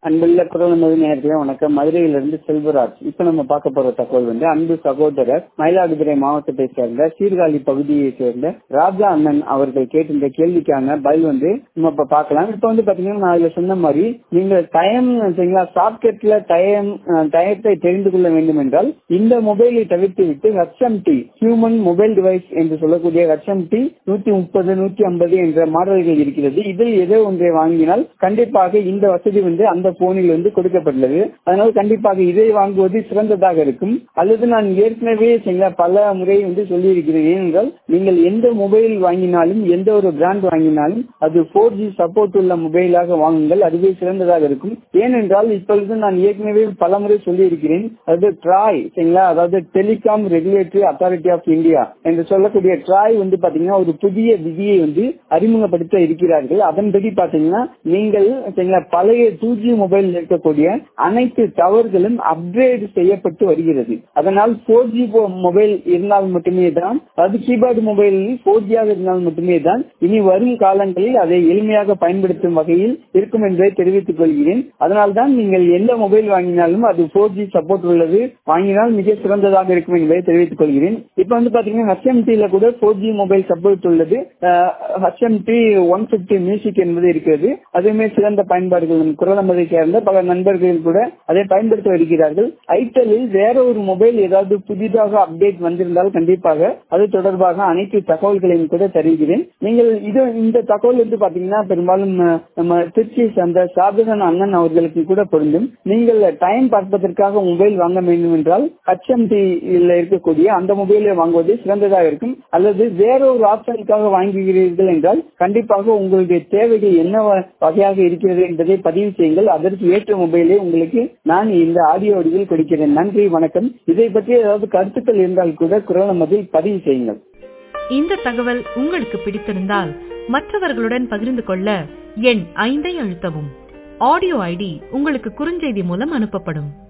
அன்புள்ள குரல் மது நேரத்திலே வணக்கம் மதுரையிலிருந்து செல்வராஜ் இப்ப நம்ம பார்க்க போற தகவல் வந்து அன்பு சகோதரர் மயிலாடுதுறை மாவட்டத்தை சேர்ந்த சீர்காழி பகுதியை சேர்ந்த ராஜா அண்ணன் அவர்கள் கேட்டிருந்த கேள்விக்கான பதில் வந்து நம்ம இப்ப பார்க்கலாம் இப்ப வந்து பாத்தீங்கன்னா நான் அதுல சொன்ன மாதிரி நீங்க டயம் சரிங்களா ஷார்ட்கட்ல டயம் டயத்தை தெரிந்து கொள்ள வேண்டும் என்றால் இந்த மொபைலை தவிர்த்து விட்டு ஹெச்எம்டி ஹியூமன் மொபைல் டிவைஸ் என்று சொல்லக்கூடிய ஹெச்எம்டி நூத்தி முப்பது நூத்தி ஐம்பது என்ற மாடல்கள் இருக்கிறது இதில் ஏதோ ஒன்றை வாங்கினால் கண்டிப்பாக இந்த வசதி வந்து அந்த போனில் வந்து கொடுக்கப்பட்டுள்ளது அதனால் கண்டிப்பாக இதை வாங்குவது சிறந்ததாக இருக்கும் அல்லது நான் ஏற்கனவே சரிங்களா பல முறை வந்து சொல்லி இருக்கிறேன் ஏனென்றால் நீங்கள் எந்த மொபைல் வாங்கினாலும் எந்த ஒரு பிராண்ட் வாங்கினாலும் அது போர் ஜி சப்போர்ட் உள்ள மொபைலாக வாங்குங்கள் அதுவே சிறந்ததாக இருக்கும் ஏனென்றால் இப்பொழுது நான் ஏற்கனவே பல முறை சொல்லி இருக்கிறேன் அதாவது ட்ராய் சரிங்களா அதாவது telecom regulatory authority of India என்று சொல்லக்கூடிய ட்ராய் வந்து பாத்தீங்கன்னா ஒரு புதிய விதியை வந்து அறிமுகப்படுத்த இருக்கிறார்கள் அதன்படி பாத்தீங்கன்னா நீங்கள் சரிங்களா பழைய டூ ஜி மொபைல் இருக்கக்கூடிய அனைத்து டவர்களும் அப்கிரேட் செய்யப்பட்டு வருகிறது அதனால் போர் ஜி மொபைல் இருந்தால் மட்டுமே தான் அது கீபோர்டு மொபைலில் போர் ஜியாக இருந்தால் மட்டுமே தான் இனி வரும் காலங்களில் அதை எளிமையாக பயன்படுத்தும் வகையில் இருக்கும் என்பதை தெரிவித்துக் கொள்கிறேன் அதனால்தான் நீங்கள் எந்த மொபைல் வாங்கினாலும் அது போர் ஜி சப்போர்ட் உள்ளது வாங்கினால் மிக சிறந்ததாக இருக்கும் என்பதை தெரிவித்துக் கொள்கிறேன் இப்ப வந்து பாத்தீங்கன்னா ஹச்எம்டில கூட போர் ஜி மொபைல் சப்போர்ட் உள்ளது ஹச்எம்டி ஒன் பிப்டி மியூசிக் என்பது இருக்கிறது அதுவுமே சிறந்த பயன்பாடுகள் குரல் நமதை சேர்ந்த பல நண்பர்கள் கூட அதை பயன்படுத்தி வருகிறார்கள் ஐட்டலில் வேற ஒரு மொபைல் ஏதாவது புதிதாக அப்டேட் வந்திருந்தால் கண்டிப்பாக அது தொடர்பாக அனைத்து தகவல்களையும் கூட தருகிறேன் நீங்கள் இது இந்த தகவல் வந்து பாத்தீங்கன்னா பெரும்பாலும் நம்ம திருச்சி சேர்ந்த சாதகன் அண்ணன் அவர்களுக்கு கூட பொருந்தும் நீங்கள் டைம் பார்ப்பதற்காக மொபைல் வாங்க வேண்டும் என்றால் ஹச்எம்டி இருக்கக்கூடிய அந்த மொபைலை வாங்குவது சிறந்ததாக இருக்கும் அல்லது வேற ஒரு ஆப்ஷனுக்காக வாங்குகிறீர்கள் என்றால் கண்டிப்பாக உங்களுடைய தேவைகள் என்ன வகையாக இருக்கிறது என்பதை பதிவு செய்யுங்கள் அதற்கு ஏற்ற மொபைலை உங்களுக்கு நான் இந்த ஆடியோ வடிவில் கொடுக்கிறேன் நன்றி வணக்கம் இதை பற்றி ஏதாவது கருத்துக்கள் இருந்தால் கூட குரல் நமதில் பதிவு செய்யுங்கள் இந்த தகவல் உங்களுக்கு பிடித்திருந்தால் மற்றவர்களுடன் பகிர்ந்து கொள்ள எண் ஐந்தை அழுத்தவும் ஆடியோ ஐடி உங்களுக்கு குறுஞ்செய்தி மூலம் அனுப்பப்படும்